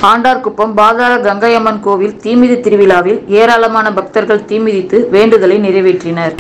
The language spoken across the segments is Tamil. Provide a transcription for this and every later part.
ஆண்டார்குப்பம் பாதாள கங்கையம்மன் கோவில் தீமிதி திருவிழாவில் ஏராளமான பக்தர்கள் தீமிதித்து வேண்டுதலை நிறைவேற்றினர்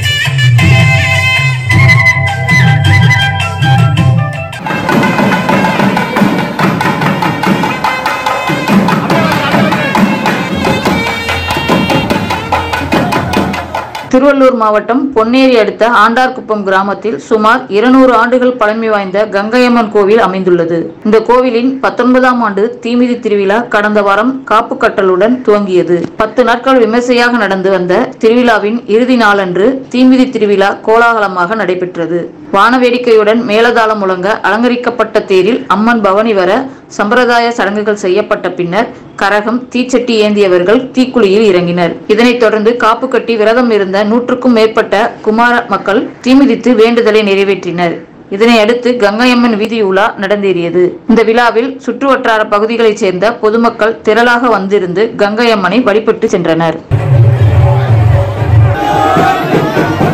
திருவள்ளூர் மாவட்டம் பொன்னேரி அடுத்த ஆண்டார்குப்பம் கிராமத்தில் சுமார் இருநூறு ஆண்டுகள் பழமை வாய்ந்த கங்கையம்மன் கோவில் அமைந்துள்ளது இந்த கோவிலின் பத்தொன்பதாம் ஆண்டு தீமிதி திருவிழா கடந்த வாரம் காப்பு கட்டலுடன் துவங்கியது பத்து நாட்கள் விமர்சையாக நடந்து வந்த திருவிழாவின் இறுதி நாளன்று தீமிதி திருவிழா கோலாகலமாக நடைபெற்றது வானவேடிக்கையுடன் மேலதாளம் முழங்க அலங்கரிக்கப்பட்ட தேரில் அம்மன் பவனி வர சம்பிரதாய சடங்குகள் செய்யப்பட்ட பின்னர் கரகம் தீச்சட்டி ஏந்தியவர்கள் தீக்குழியில் இறங்கினர் இதனைத் தொடர்ந்து காப்பு கட்டி விரதம் இருந்த நூற்றுக்கும் மேற்பட்ட குமார மக்கள் தீமிதித்து வேண்டுதலை நிறைவேற்றினர் இதனை அடுத்து கங்கையம்மன் வீதி உலா நடந்தேறியது இந்த விழாவில் சுற்றுவட்டார பகுதிகளைச் சேர்ந்த பொதுமக்கள் திரளாக வந்திருந்து கங்கையம்மனை வழிபட்டு சென்றனர்